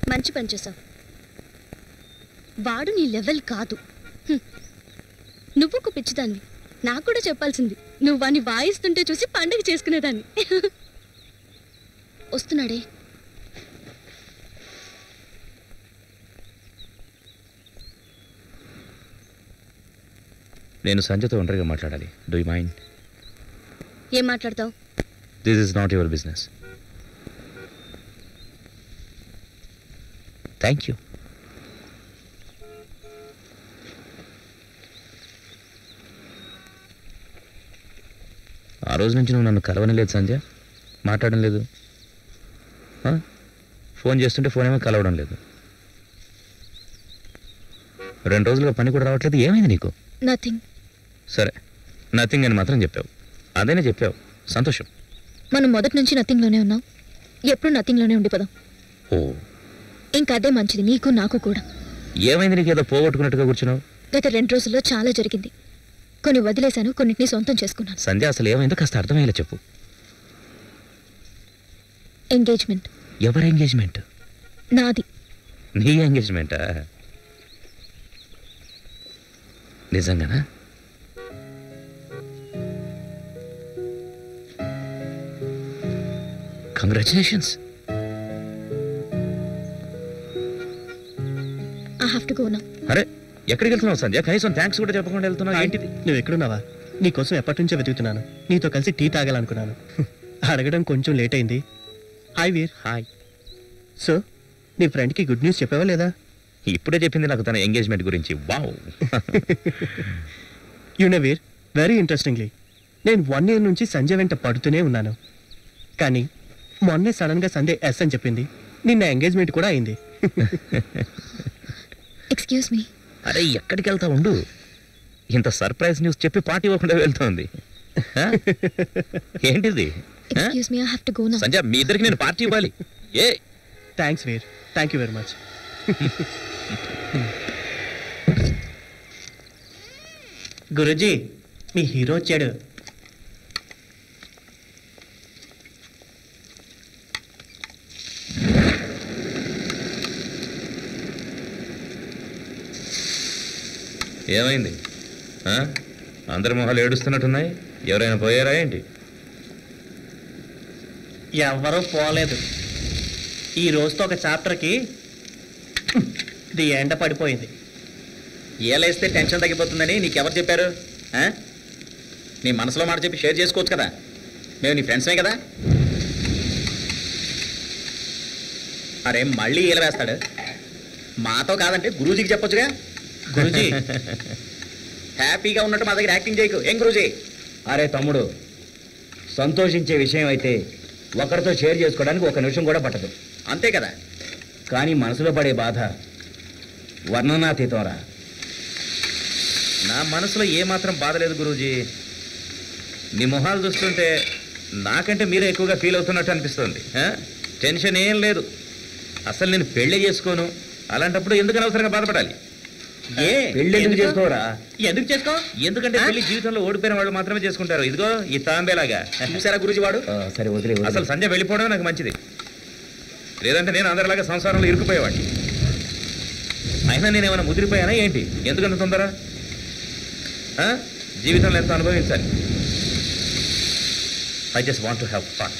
మంచి పని చేసావు వాడు నీ లెవెల్ కాదు హ్మ్. నువ్వు ఒక పిచ్చిదాన్ని నాకు కూడా చెప్పాల్సింది నువ్వు వాడిని వాయిస్తుంటే చూసి పండగ చేసుకునేదాన్ని వస్తున్నాడే నేను సంజయ్తో ఒంటరిగా మాట్లాడాలి డూ యూ మైండ్ ఏం మాట్లాడతావు this is not your business thank you ఆ రోజు నుంచి నువ్వు నన్ను కలవని లేదు సంజయ్ మాట్లాడడం లేదు ఆ? ఫోన్ చేస్తుంటే ఫోన్ ఏమో కలవడం లేదు రెండు రోజులుగా పని కూడా రావట్లేదు ఏమైంది నీకు నథింగ్ సరే నథింగ్ అని మాత్రం చెప్పావు అదేనే చెప్పావు సంతోషం మనం మొదటి నుంచి నథింగ్లోనే ఉన్నాం ఎప్పుడు నథింగ్లోనే ఉండిపోదాం ఓ ఇంకా అదే మంచిది నీకు నాకు కూడా ఏమైంది నీకు ఏదో పోగొట్టుకున్నట్టుగా కూర్చున్నావు గత రెండు రోజుల్లో చాలా జరిగింది కొన్ని వదిలేశాను కొన్నిటిని సొంతం చేసుకున్నాను సంధ్య అసలు ఏమైందో కాస్త అర్థమయ్యేలా చెప్పు ఎంగేజ్మెంట్ ఎవరి ఎంగేజ్మెంట్ నాది నీ ఎంగేజ్మెంటా నిజంగానా congratulations I have to go నా అరే ఎక్కడికి వెళ్తున్నావు సంధ్య కనీసం థ్యాంక్స్ కూడా చెప్పకుండా వెళ్తున్నావు ఏంటిది నువ్వు ఎక్కడున్నావా నీకోసం ఎప్పటి నుంచో వెతుకుతున్నాను నీతో కలిసి టీ తాగాలనుకున్నాను అడగడం కొంచెం లేట్ అయింది హాయ్ వీర్ హాయ్ సో నీ ఫ్రెండ్కి గుడ్ న్యూస్ చెప్పావా లేదా ఇప్పుడే చెప్పింది నాకు తన ఎంగేజ్మెంట్ గురించి వావ్ యూనే వీర్ వెరీ ఇంట్రెస్టింగ్లీ నేను వన్ ఇయర్ నుంచి సంజయ్ వెంట పడుతూనే ఉన్నాను కానీ మొన్నే సడన్గా సంజయ్ ఎస్ అని చెప్పింది నిన్న ఎంగేజ్మెంట్ కూడా అయింది ఎక్స్క్యూజ్ మీ అరే ఎక్కడికి వెళ్తా ఉండు ఇంత సర్ప్రైజ్ న్యూస్ చెప్పి పార్టీ ఇవ్వకుండా వెళ్తోంది ఆ? ఏంటిది ఆ? Excuse me I have to go నా సంజయ్ మీ ఇద్దరికి నేను పార్టీ ఇవ్వాలి ఏ thanks Veer thank you very much గురుజీ మీ హీరో వచ్చాడు ఏమైంది ఆ? అందరి మొహాలు ఏడుస్తున్నట్టున్నాయి ఎవరైనా పోయారా ఏంటి ఎవరూ పోలేదు ఈ రోజుతో ఒక చాప్టర్కి ది ఎండ పడిపోయింది ఏలేస్తే టెన్షన్ తగ్గిపోతుందని నీకెవరు చెప్పారు ఆ? నీ మనసులో మాట చెప్పి షేర్ చేసుకోవచ్చు కదా మేము నీ ఫ్రెండ్స్మే కదా అరే మళ్ళీ ఈల వేస్తాడు మాతో కాదంటే గురూజీకి చెప్పొచ్చుగా గురుజీ హ్యాపీగా ఉన్నట్టు మా దగ్గర యాక్టింగ్ చేయకు ఏం గురూజీ అరే తమ్ముడు సంతోషించే విషయం అయితే ఒకరితో షేర్ చేసుకోవడానికి ఒక నిమిషం కూడా పట్టదు అంతే కదా కానీ మనసులో పడే బాధ వర్ణనాతీతంరా నా మనసులో ఏమాత్రం బాధ లేదు గురూజీ మీ మొహాలు చూస్తుంటే నాకంటే మీరే ఎక్కువగా ఫీల్ అవుతున్నట్టు అనిపిస్తుంది ఆ? టెన్షన్ ఏం లేదు అసలు నేను పెళ్లి చేసుకోను అలాంటప్పుడు ఎందుకు అనవసరంగా బాధపడాలి ఏ పెళ్ళి ఎందుకు ఎందుకు? చేసుకోరా ఎందుకు చేసుకో ఎందుకంటే పెళ్లి జీవితంలో ఓడిపోయిన వాళ్ళు మాత్రమే చేసుకుంటారు ఇదిగో ఈ తాంబేలాగా చూసారా గురూజీ వాడు ఆ, సరే వదిలే వదిలే. అసలు సంజయ్ వెళ్ళిపోవడం నాకు మంచిది లేదంటే నేను అందరిలాగా సంసారంలో ఇరుక్కుపోయేవాడిని అయినా నేను ఏమైనా ముదిరిపోయానా ఏంటి ఎందుకంత తొందర ఆ? జీవితంలో ఎంత అనుభవించాలి I just want to have fun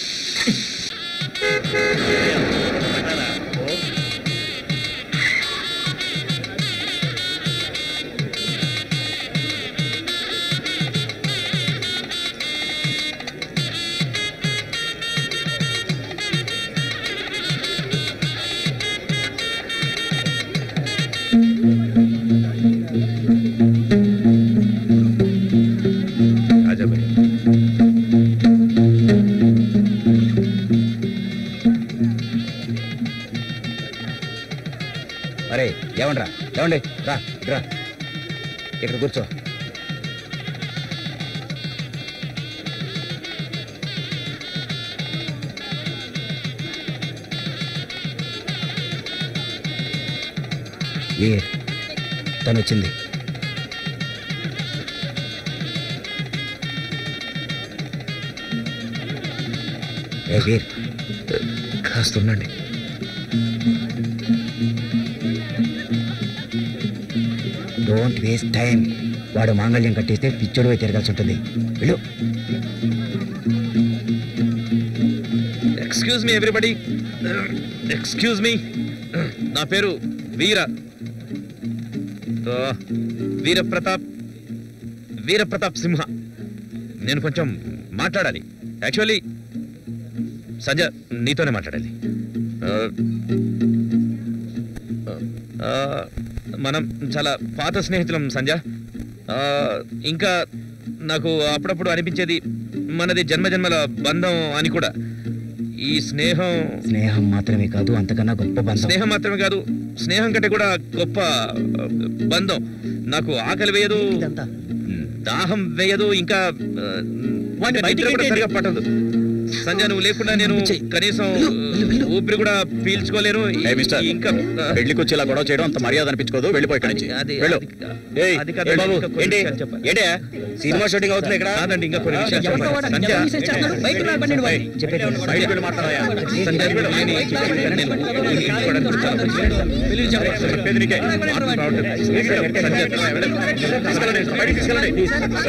ఆజా భయ్యా అరే ఏమండ్రా ఏమండి రా ఇటు రా ఇక్కడ కూర్చో వీర్ తను వచ్చింది ఏ వీర్ కాస్త ఉండండి డోంట్ వేస్ట్ టైం వాడు మాంగళ్యం కట్టేస్తే పిచ్చోడు తిరగాల్సి ఉంటుంది వెళ్ళు excuse me everybody excuse me నా పేరు వీర ఆ, వీర ప్రతాప్ వీర ప్రతాప్ సింహ నేను కొంచెం మాట్లాడాలి యాక్చువల్లీ సంజయ్ నీతోనే మాట్లాడాలి ఆ, ఆ, మనం చాలా పాత స్నేహితులం సంజయ్ ఆ, ఇంకా నాకు అప్పుడప్పుడు అనిపించేది మనది జన్మజన్మల బంధం అని కూడా ఈ స్నేహం స్నేహం మాత్రమే కాదు అంతకన్నా గొప్ప బంధం స్నేహం మాత్రమే కాదు స్నేహం కంటే కూడా గొప్ప ఆ, బంధం నాకు ఆకలి వేయదు ఇదంతా దాహం వేయదు ఇంకా ఆ, వాడిని ఇంకా బయటికి నిద్ర కూడా గెంటేయండి. సరిగా పట్టదు సంజయ్ నువ్వు లేకుండా నేను కనీసం ఊపిరి కూడా పీల్చుకోలేను ఏ మిస్టర్ ఇంకా ఆ, పెళ్లికి వచ్చి ఇలా గొడవ చేయడం అంత మర్యాద అనిపించుకోదు వెళ్ళిపోయి ఇక్కడి నుంచి అది- వెళ్ళు అది- ఏయ్, అది కాదు, ఏ బాబు ఇంకా కొన్ని ఏంటి విషయాలు చెప్పాలి. ఏంటి సినిమా షూటింగ్ అవుతుంది ఇక్కడ కాదండి ఇంకా కొన్ని విషయాలు ఎవరితో చెప్పాలి. వాడు? సంజయ్, ఎవరు మిస్టేక్ చేస్తున్నారు? బయటికి రా, బండి వాడిని. చెప్పేది విను. బయటికి వెళ్ళి మాట్లాడయా సంజయ్, నేను నేను ఇంటికి కూడా చెప్పేది నీకే. మార్పు రావట్లేదు. సంజయ్, తీసుకెళ్ళండి, బయటికి తీసుకెళ్ళండి.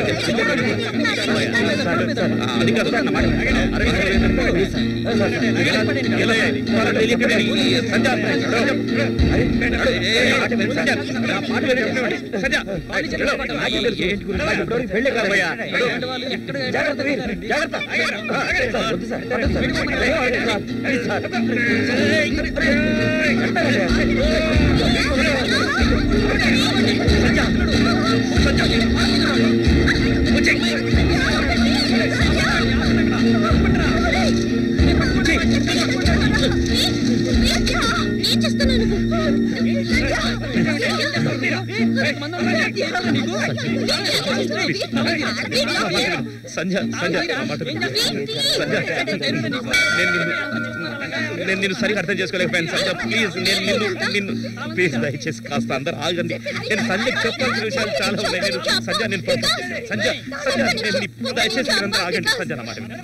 ఆ, అది కాదు ఎలా అయ్యాయి? వాళ్ళని తెలియకనే ఈ సంజయ్, ఏ, ఏ, సంజయ్, నా మాట వినండి. సంజయ్, వెళ్ళు. ఏంటి గురించి? పెళ్లి కాదయ్యా ఏం చేస్తున్నావు సంజయ్ సంజయ్ నా మాట విను. సంజయ్ నేను నిన్ను- నేను నిన్ను సరిగా అర్థం చేసుకోలేకపోయాను సంజయ్ ప్లీజ్ నేను నిన్ను నిన్ను ప్లీజ్ దయచేసి కాస్త అందరు ఆగండి నేను సంజయ్ చెప్పాల్సిన విషయాలు చాలా ఉన్నాయి నేను సంజయ్ నేను పోతా. సంజయ్ సంజయ్ నేను నీ- దయచేసి మీరు అందరూ ఆగండి సంజయ్ నా మాట విను.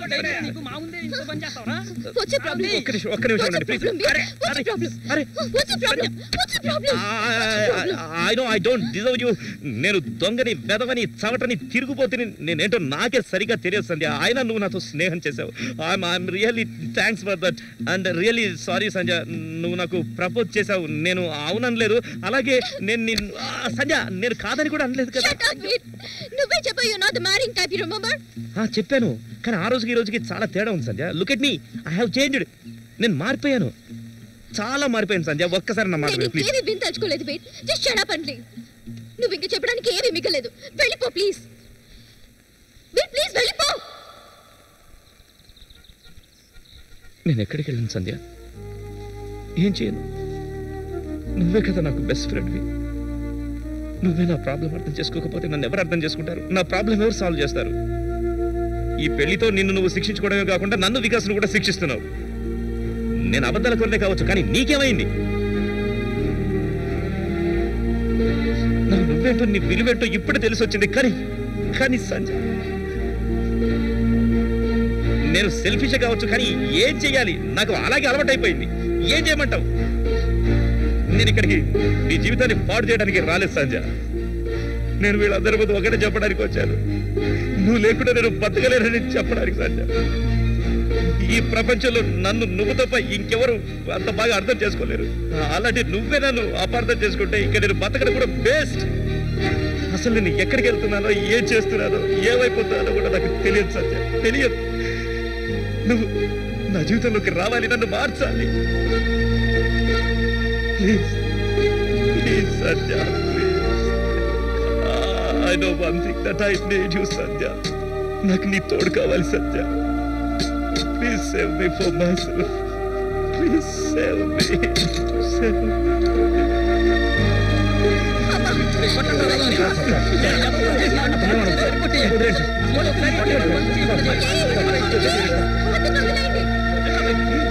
వచ్చే ప్రాబ్లం ఒక్క నిమిషం ఒక్క నిమిషం ఉండండి ప్లీజ్ అరే వచ్చే ప్రాబ్లం అరే వచ్చే ప్రాబ్లం వచ్చే problem I know I don't deserve you నేను దొంగని వెదవని చవటని తిరుగుపోతుని నేనేంటో నాకే సరిగా తెలియదు సంధ్య ఆయన నువ్వు నాతో స్నేహం చేసావు I'm I'm really thanks for that and really sorry Sanjay నువ్వు నాకు ప్రపోజ్ చేసావు నేను అవుననలేదు అలాగే నేను నిన్ను ఆ, సంజయ్ నేను కాదని కూడా అనలేదు కదా Shut up, Veer. నువ్వే చెప్పావు you not the marrying type you remember ఆ, చెప్పాను కానీ ఆ రోజుకి ఈ రోజుకి చాలా తేడా ఉంది Sanjay look at me I have changed నేను మారిపోయాను చాలా మారిపోయాను సంజయ్ ఒక్కసారి నా మాట నేను ప్లీజ్ ఇంకేమీ విని తలుచుకోలేదు వెయిట్ జస్ట్ షట్ అప్ అండి నువ్వు ఇంకా చెప్పడానికి ఏమీ మిగలేదు వెళ్ళిపో ప్లీజ్ వీర్ ప్లీజ్ వెళ్ళిపో నేను ఎక్కడికి వెళ్ళాను సంధ్య ఏం చేయను నువ్వే కదా నాకు బెస్ట్ ఫ్రెండ్వి నువ్వే నా ప్రాబ్లం అర్థం చేసుకోకపోతే నన్ను ఎవరు అర్థం చేసుకుంటారు నా ప్రాబ్లం ఎవరు సాల్వ్ చేస్తారు ఈ పెళ్లితో నిన్ను నువ్వు శిక్షించుకోవడమే కాకుండా నన్ను వికాస్ను కూడా శిక్షిస్తున్నావు నేను అబద్ధాల కొరలే కావచ్చు కానీ నీకేమైంది నాకు నువ్వేంటో నీ విలువేంటో ఇప్పుడే తెలిసి వచ్చింది కానీ కానీ సంజయ్ నేను సెల్ఫిష్ కావచ్చు కానీ ఏం చేయాలి నాకు అలాగే అలవాటు అయిపోయింది ఏం చేయమంటావు నేను ఇక్కడికి నీ జీవితాన్ని పాడు చేయడానికి రాలేదు సంజయ్ నేను వీళ్ళందరి ముందు ఒకటే చెప్పడానికి వచ్చాను నువ్వు లేకుండా నేను బతకలేనని చెప్పడానికి సంజయ్ ఈ ప్రపంచంలో నన్ను నువ్వు తప్ప ఇంకెవరు అంత బాగా అర్థం చేసుకోలేరు అలాంటి నువ్వే నన్ను అపార్థం చేసుకుంటే ఇంకా నేను బతకడం కూడా బెస్ట్ అసలు నేను ఎక్కడికి వెళ్తున్నానో ఏం చేస్తున్నానో ఏమైపోతున్నానో కూడా నాకు తెలియదు సత్య తెలియదు నువ్వు నా జీవితంలోకి రావాలి నన్ను మార్చాలి please please Satya I know one thing that I need you Satya నాకు నీ తోడు కావాలి Satya please save me for myself please save me save అతను వదిలేయండి.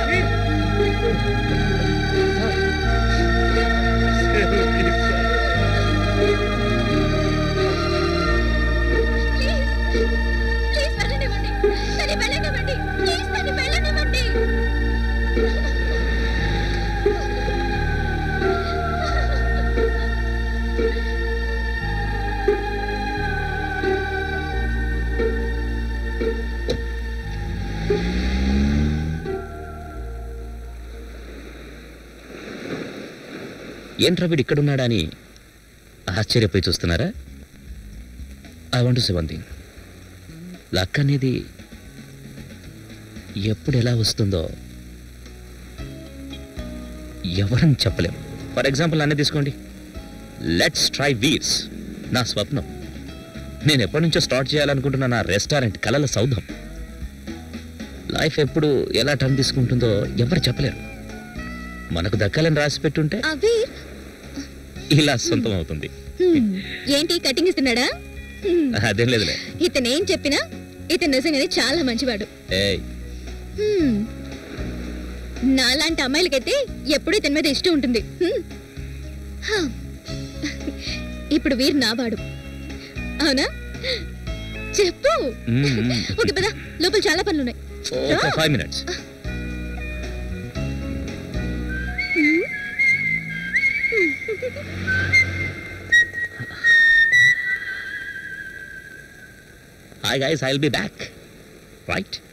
Save me sir please please వెళ్ళనివ్వండి తని వెళ్ళనివ్వండి ప్లీజ్ తని వెళ్ళనివ్వండి ఏంట్రా వీడు ఇక్కడున్నాడా అని ఆశ్చర్యపోయి చూస్తున్నారా I want to one thing luck అనేది ఎప్పుడు ఎలా వస్తుందో ఎవరని చెప్పలేం ఫర్ ఎగ్జాంపుల్ అన్నీ తీసుకోండి లెట్స్ ట్రై వీర్స్ నా స్వప్నం నేను ఎప్పటి నుంచో స్టార్ట్ చేయాలనుకుంటున్న నా రెస్టారెంట్ కలల సౌధం లైఫ్ ఎప్పుడు ఎలా టర్న్ తీసుకుంటుందో ఎవరు చెప్పలేరు మనకు దక్కాలని రాసి పెట్టుంటే ఆ వీర్ ఇలా సొంతం అవుతుంది హ్మ్, ఏంటి కటింగ్ ఇస్తున్నాడా హ్మ్, అదేం లేదులే ఇతను ఏం చెప్పినా ఇతను నిజంగానే చాలా మంచివాడు ఏయ్ హ్మ్. నాలాంటి అమ్మాయిలకైతే ఎప్పుడూ ఇతని మీద ఇష్టం ఉంటుంది హ్మ్. హా. ఇప్పుడు వీరు నావాడు అవునా చెప్పు ఓకే పదా లోపల చాలా పనులున్నాయి రా. Five minutes hi guys I will be back right